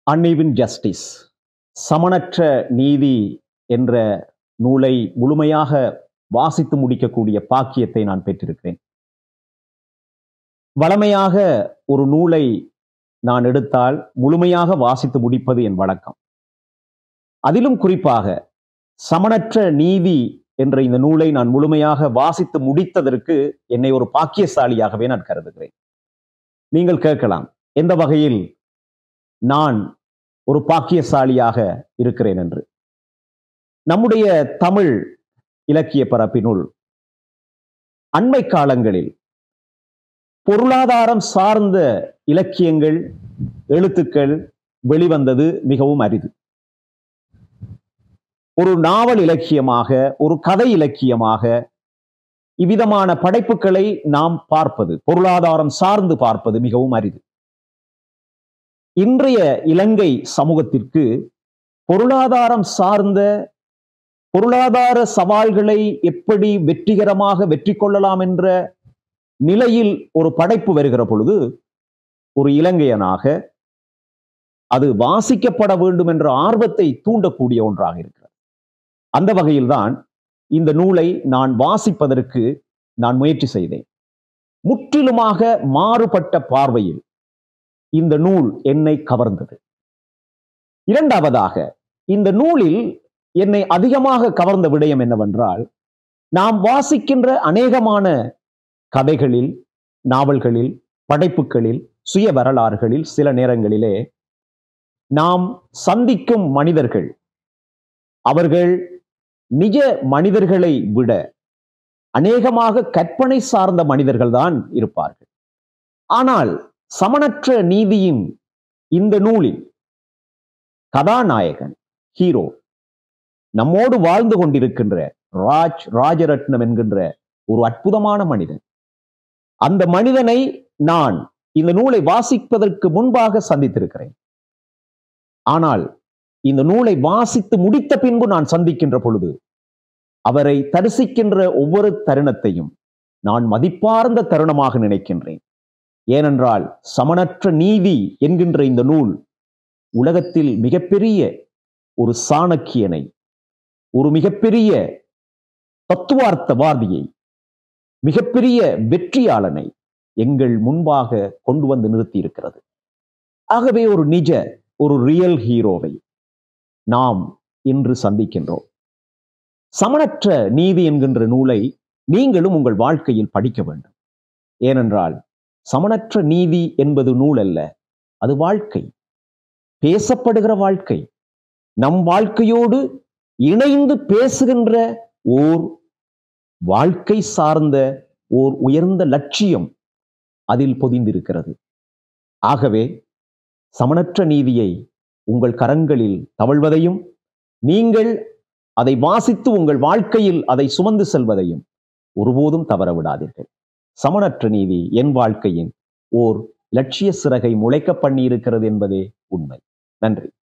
uneven justice சமனற்ற நீதி என்ற நூலை முழுமையாக வாசித்து முடிக்கக்கூடிய பாக்கியத்தை நான் பெற்றிருக்கிறேன் வளமையாக ஒரு நூலை நான் எடுத்தால் முழுமையாக வாசித்து முடிப்பது என் வழக்கம் அதிலும் குறிப்பாக சமனற்ற நீதி என்ற இந்த நூலை நான் முழுமையாக வாசித்து முடித்ததற்கு என்னை ஒரு பாக்கியசாலியாகவே நான் கருதுகிறேன் நீங்கள் கேட்கலாம் எந்த வகையில் நான் ஒரு பாக்கியசாலியாக இருக்கிறேன் என்று நம்முடைய தமிழ் இலக்கிய பரப்பினுள் அண்மை காலங்களில் பொருளாதாரம் சார்ந்த இலக்கியங்கள் எழுத்துக்கள் வெளிவந்தது மிகவும் அரிது ஒரு நாவல் இலக்கியமாக ஒரு கதை இலக்கியமாக இவ்விதமான படைப்புகளை நாம் பார்ப்பது பொருளாதாரம் சார்ந்து பார்ப்பது மிகவும் அரிது இன்றைய இலங்கை சமூகத்திற்கு பொருளாதாரம் சார்ந்த பொருளாதார சவால்களை எப்படி வெற்றிகரமாக வெற்றி கொள்ளலாம் என்ற நிலையில் ஒரு படைப்பு வருகிற பொழுது ஒரு இலங்கையனாக அது வாசிக்கப்பட வேண்டும் என்ற ஆர்வத்தை தூண்டக்கூடிய ஒன்றாக இருக்கிறது அந்த வகையில்தான் இந்த நூலை நான் வாசிப்பதற்கு நான் முயற்சி செய்தேன் முற்றிலுமாக மாறுபட்ட பார்வையில் இந்த நூல் என்னை கவர்ந்தது இரண்டாவதாக இந்த நூலில் என்னை அதிகமாக கவர்ந்த விடயம் என்னவென்றால் நாம் வாசிக்கின்ற அநேகமான கதைகளில் நாவல்களில் படைப்புகளில் சுய வரலாறுகளில் சில நேரங்களிலே நாம் சந்திக்கும் மனிதர்கள் அவர்கள் நிஜ மனிதர்களை விட அநேகமாக கற்பனை சார்ந்த மனிதர்கள்தான் இருப்பார்கள் ஆனால் சமனற்ற நீதியின் இந்த நூலில் கதாநாயகன் ஹீரோ நம்மோடு வாழ்ந்து கொண்டிருக்கின்ற ராஜ் ராஜரத்னம் என்கின்ற ஒரு அற்புதமான மனிதன் அந்த மனிதனை நான் இந்த நூலை வாசிப்பதற்கு முன்பாக சந்தித்திருக்கிறேன் ஆனால் இந்த நூலை வாசித்து முடித்த பின்பு நான் சந்திக்கின்ற பொழுது அவரை தரிசிக்கின்ற ஒவ்வொரு தருணத்தையும் நான் மதிப்பார்ந்த தருணமாக நினைக்கின்றேன் ஏனென்றால் சமனற்ற நீதி என்கின்ற இந்த நூல் உலகத்தில் மிகப்பெரிய ஒரு சாணக்கியனை ஒரு மிகப்பெரிய தத்துவார்த்தவாதியை மிகப்பெரிய வெற்றியாளனை எங்கள் முன்பாக கொண்டு வந்து நிறுத்தி இருக்கிறது ஆகவே ஒரு நிஜ ஒரு ரியல் ஹீரோவை நாம் இன்று சந்திக்கின்றோம் சமனற்ற நீதி என்கின்ற நூலை நீங்களும் உங்கள் வாழ்க்கையில் படிக்க வேண்டும் ஏனென்றால் சமனற்ற நீதி என்பது நூல் அல்ல அது வாழ்க்கை பேசப்படுகிற வாழ்க்கை நம் வாழ்க்கையோடு இணைந்து பேசுகின்ற ஓர் வாழ்க்கை சார்ந்த ஓர் உயர்ந்த லட்சியம் அதில் பொதிந்திருக்கிறது ஆகவே சமனற்ற நீதியை உங்கள் கரங்களில் தவழ்வதையும் நீங்கள் அதை வாசித்து உங்கள் வாழ்க்கையில் அதை சுமந்து செல்வதையும் ஒருபோதும் தவற விடாதீர்கள் சமனற்ற நீதி என் வாழ்க்கையின் ஓர் லட்சிய சிறகை முளைக்க பண்ணியிருக்கிறது என்பதே உண்மை நன்றி